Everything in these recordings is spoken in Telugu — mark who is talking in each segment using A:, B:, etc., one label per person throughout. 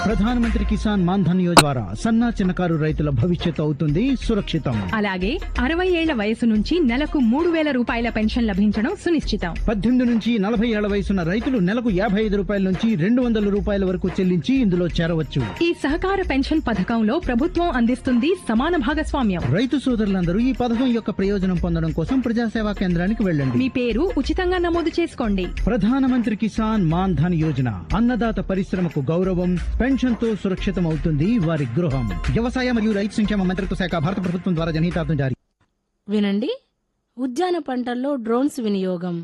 A: ప్రధానమంత్రి కిసాన్ మాన్ ధన్ యోజన ద్వారా సన్నా చిన్నకారు రైతుల భవిష్యత్తు అవుతుంది సురక్షితం
B: అలాగే అరవై ఏళ్ల వయసు నుంచి నెలకు మూడు వేల రూపాయల పెన్షన్ లభించడం సునిశ్చితం
A: పద్దెనిమిది నుంచి నలభై ఏళ్ల వయసున్న రైతులు నెలకు యాభై ఐదు రూపాయల నుంచి రెండు వందల రూపాయల వరకు చెల్లించి ఇందులో చేరవచ్చు
B: ఈ సహకార పెన్షన్ పథకంలో ప్రభుత్వం అందిస్తుంది సమాన భాగస్వామ్యం
A: రైతు సోదరులందరూ ఈ పథకం యొక్క ప్రయోజనం పొందడం కోసం ప్రజాసేవా కేంద్రానికి వెళ్ళండి
B: మీ పేరు ఉచితంగా నమోదు చేసుకోండి
A: ప్రధానమంత్రి కిసాన్ మాన్ ధన్ యోజన అన్నదాత పరిశ్రమకు గౌరవం పెన్షన్ తో సురక్షితం అవుతుంది వారి గృహం వ్యవసాయ మరియు రైతు సంక్షేమ మంత్రిత్వ శాఖ భారత ప్రభుత్వం ద్వారా జనహితార్థం జారీ
C: వినండి ఉద్యాన పంటల్లో డ్రోన్స్ వినియోగం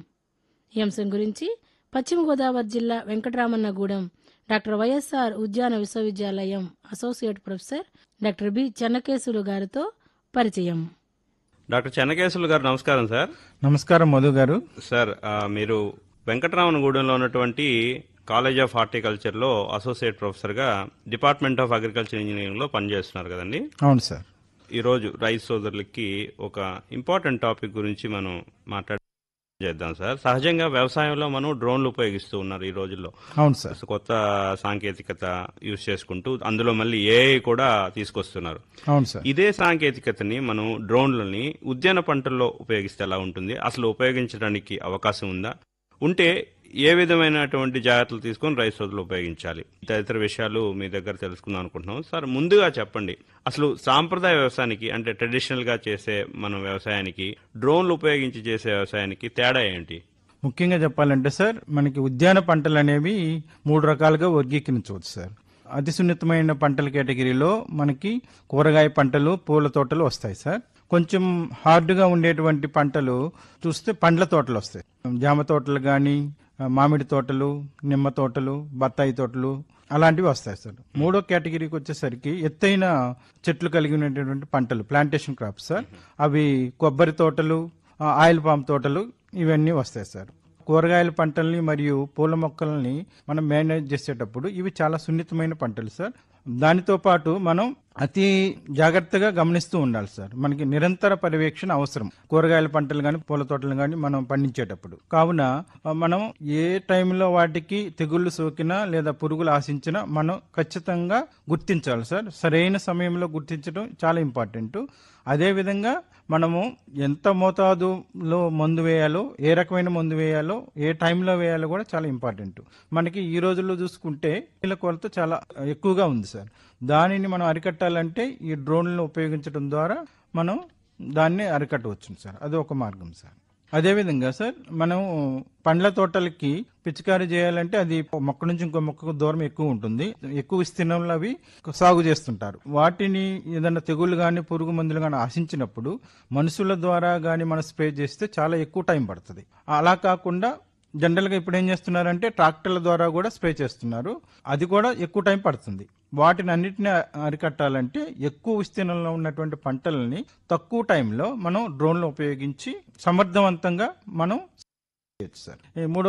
C: ఈ అంశం గురించి పశ్చిమ గోదావరి జిల్లా వెంకటరామన్నగూడెం డాక్టర్ వైఎస్ఆర్ ఉద్యాన విశ్వవిద్యాలయం associate professor doctor B Chennakesulu గారితో పరిచయం
D: డాక్టర్ చెన్నకేశవులు గారు నమస్కారం సార్
E: నమస్కారం మధు గారు
D: సార్ ఆ, మీరు వెంకటరామనగూడెంలో ఉన్నటువంటి కాలేజ్ ఆఫ్ హార్టికల్చర్ లో అసోసియేట్ ప్రొఫెసర్ గా డిపార్ట్మెంట్ ఆఫ్ అగ్రికల్చర్ ఇంజనీరింగ్ లో పనిచేస్తున్నారు కదండి
E: అవును సార్
D: ఈ రోజు రైతు సోదరులకి ఒక ఇంపార్టెంట్ టాపిక్ గురించి మనం మాట్లాడ చేద్దాం సార్ సహజంగా వ్యవసాయంలో మనం డ్రోన్లు ఉపయోగిస్తూ ఉన్నారు ఈ రోజుల్లో
E: అవును సార్
D: కొత్త సాంకేతికత యూజ్ చేసుకుంటూ అందులో మళ్ళీ ఏఐ కూడా తీసుకొస్తున్నారు
E: అవును సార్
D: ఇదే సాంకేతికతని మనం డ్రోన్లని ఉద్యాన పంటల్లో ఉపయోగిస్తే ఎలా ఉంటుంది అసలు ఉపయోగించడానికి అవకాశం ఉందా ఉంటే ఏ విధమైనటువంటి జాగ్రత్తలు తీసుకొని రైతు సోదరులు ఉపయోగించాలి తదితర విషయాలు మీ దగ్గర తెలుసుకుందాం అనుకుంటున్నాం సార్ ముందుగా చెప్పండి అసలు సాంప్రదాయ వ్యవసాయానికి అంటే ట్రెడిషనల్ గా చేసే మన వ్యవసాయానికి డ్రోన్లు ఉపయోగించి చేసే వ్యవసాయానికి తేడా ఏంటి
E: ముఖ్యంగా చెప్పాలంటే సార్ మనకి ఉద్యాన పంటలు అనేవి మూడు రకాలుగా వర్గీకరించవచ్చు సార్ అతి సున్నితమైన పంటల కేటగిరీలో మనకి కూరగాయ పంటలు పూల తోటలు వస్తాయి సార్ కొంచెం హార్డ్గా ఉండేటువంటి పంటలు చూస్తే పండ్ల తోటలు వస్తాయి జామ తోటలు కానీ మామిడి తోటలు నిమ్మ తోటలు బత్తాయి తోటలు అలాంటివి వస్తాయి సార్ మూడో కేటగిరీకి వచ్చేసరికి ఎత్తైన చెట్లు కలిగి ఉన్నటువంటి పంటలు ప్లాంటేషన్ క్రాప్స్ సార్ అవి కొబ్బరి తోటలు ఆ, ఆయిల్ పామ్ తోటలు ఇవన్నీ వస్తాయి సార్ కూరగాయల పంటల్ని మరియు పూల మొక్కల్ని మనం మేనేజ్ చేసేటప్పుడు ఇవి చాలా సున్నితమైన పంటలు సార్ దానితో పాటు మనం అతి జాగ్రత్తగా గమనిస్తూ ఉండాలి సార్ మనకి నిరంతర పర్యవేక్షణ అవసరం కూరగాయల పంటలు కానీ పూల తోటలు కానీ మనం పండించేటప్పుడు కావున ఆ, మనం ఏ టైంలో వాటికి తెగుళ్ళు సోకినా లేదా పురుగులు ఆశించినా మనం ఖచ్చితంగా గుర్తించాలి సార్ సరైన సమయంలో గుర్తించడం చాలా ఇంపార్టెంట్ అదేవిధంగా మనము ఎంత మోతాదులో మందు వేయాలో ఏ రకమైన మందు వేయాలో ఏ టైంలో వేయాలో కూడా చాలా ఇంపార్టెంట్ మనకి ఈ రోజుల్లో చూసుకుంటే నీళ్ళ కొరత చాలా ఎక్కువగా ఉంది సార్ దానిని మనం అరికట్టాలంటే ఈ డ్రోన్లను ఉపయోగించడం ద్వారా మనం దాన్ని అరికట్టవచ్చు సార్ అది ఒక మార్గం సార్ అదేవిధంగా సార్ మనం పండ్ల తోటలకి పిచికారీ చేయాలంటే అది ఒక మొక్క నుంచి ఇంకో మొక్కకు దూరం ఎక్కువ ఉంటుంది ఎక్కువ విస్తీర్ణంలో అవి సాగు చేస్తుంటారు వాటిని ఏదైనా తెగుళ్ళు కానీ పురుగు మందులు కానీ ఆశించినప్పుడు మనుషుల ద్వారా కానీ మనం స్ప్రే చేస్తే చాలా ఎక్కువ టైం పడుతుంది అలా కాకుండా జనరల్గా ఇప్పుడు ఏం చేస్తున్నారంటే ట్రాక్టర్ల ద్వారా కూడా స్ప్రే చేస్తున్నారు అది కూడా ఎక్కువ టైం పడుతుంది వాటిని అన్నిటిని అరికట్టాలంటే ఎక్కువ విస్తీర్ణంలో ఉన్నటువంటి పంటలని తక్కువ టైంలో మనం డ్రోన్లు ఉపయోగించి సమర్థవంతంగా మనం చేయొచ్చు సార్ ఈ మూడో